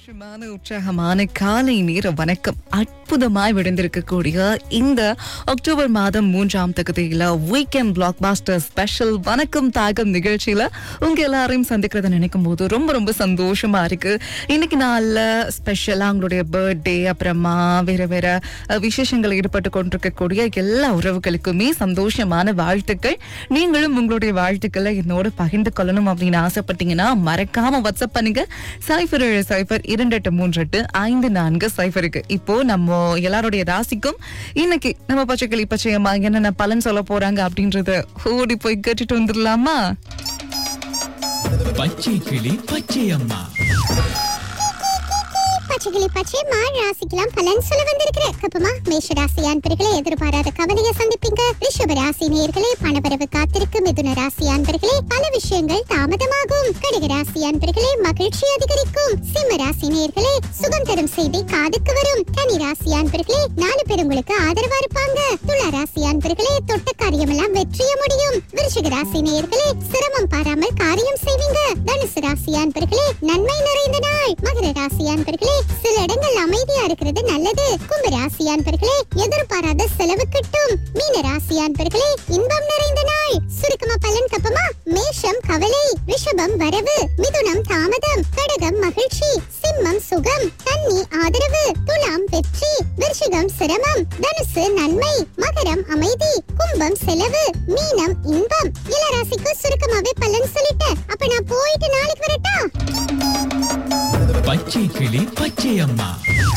சந்தோஷமான உற்சாகமான காலை நேர வணக்கம் அற்புதமாய் விழுந்திருக்கக்கூடிய இந்த அக்டோபர் மாதம் மூன்றாம் தகுதியில வீக்கெண்ட் பிளாக் பாஸ்டர் ஸ்பெஷல் வணக்கம் தாகம் நிகழ்ச்சியில உங்க எல்லாரையும் சந்திக்கிறத நினைக்கும் போது ரொம்ப ரொம்ப சந்தோஷமா இருக்கு இன்னைக்கு நாள்ல ஸ்பெஷலா உங்களுடைய பர்த்டே அப்புறமா வேற வேற அஹ், விசேஷங்கள் ஈடுபட்டு கொண்டிருக்கக்கூடிய எல்லா உறவுகளுக்குமே சந்தோஷமான வாழ்த்துக்கள் நீங்களும் உங்களுடைய வாழ்த்துக்களை என்னோட பகிர்ந்து கொள்ளணும் அப்படின்னு ஆசைப்பட்டீங்கன்னா மறக்காம வாட்ஸ்அப் பண்ணுங்க சைஃபர் ஏழு சைஃபர் இரண்டு எட்டு மூன்று எட்டு ஐந்து நான்கு சைஃபருக்கு இப்போ நம்ம எல்லாருடைய ராசிக்கும் இன்னைக்கு நம்ம பச்சைக்கிளி பச்சையம்மா என்னென்ன பலன் சொல்ல போறாங்க அப்படின்றத ஓடி போய் கேட்டுட்டு வந்துடலாமா பச்சை கிளி பச்சை அம்மா பச்சைக்கிளி பச்சை மான் ராசிக்கெல்லாம் பலன் சொல்ல வந்திருக்கிறேன் கப்பமா மேஷ ராசி அன்பர்களே எதிர்பாராத கவலையை சந்திப்பீங்க ரிஷப ராசி நேயர்களே பணவரவு காத்திருக்கு மிதுன ராசி அன்பர்களே பல விஷயங்கள் தாமதமாகும் கடக ராசி அன்பர்களே மகிழ்ச்சி அதிகரிக்கும் சிம்ம ராசி நேயர்களே சுகம் தரும் செய்தி காதுக்கு வரும் கனி ராசி அன்பர்களே நாலு பேர் உங்களுக்கு ஆதரவா இருப்பாங்க துலா ராசி அன்பர்களே தொட்ட காரியமெல்லாம் வெற்றிய முடியும் விருஷக ராசி நேயர்களே சிரமம் பாராமல் காரியம் செய்வீங்க தனுசு ராசி அன்பர்களே நன்மை நிறைந்த நாள் மகர ராசி அன்பர்களே சில இடங்கள் அமைதியா இருக்கிறது நல்லது கும்ப ராசி அன்பர்களே எதிர்பாராத செலவு கிட்டும் மீன ராசி அன்பர்களே இன்பம் நிறைந்த நாள் சுருக்கமா பலன் கப்பமா மேஷம் கவலை ரிஷபம் வரவு மிதுனம் தாமதம் கடகம் மகிழ்ச்சி சிம்மம் சுகம் கன்னி ஆதரவு துலாம் வெற்றி விருஷிகம் சிரமம் தனுசு நன்மை மகரம் அமைதி கும்பம் செலவு மீனம் இன்பம் இளராசிக்கு சுருக்கமாவே பலன் சொல்லிட்டேன் அப்ப நான் போயிட்டு நாளைக்கு வரட்டா பச்சை கிளி பச்சை அம்மா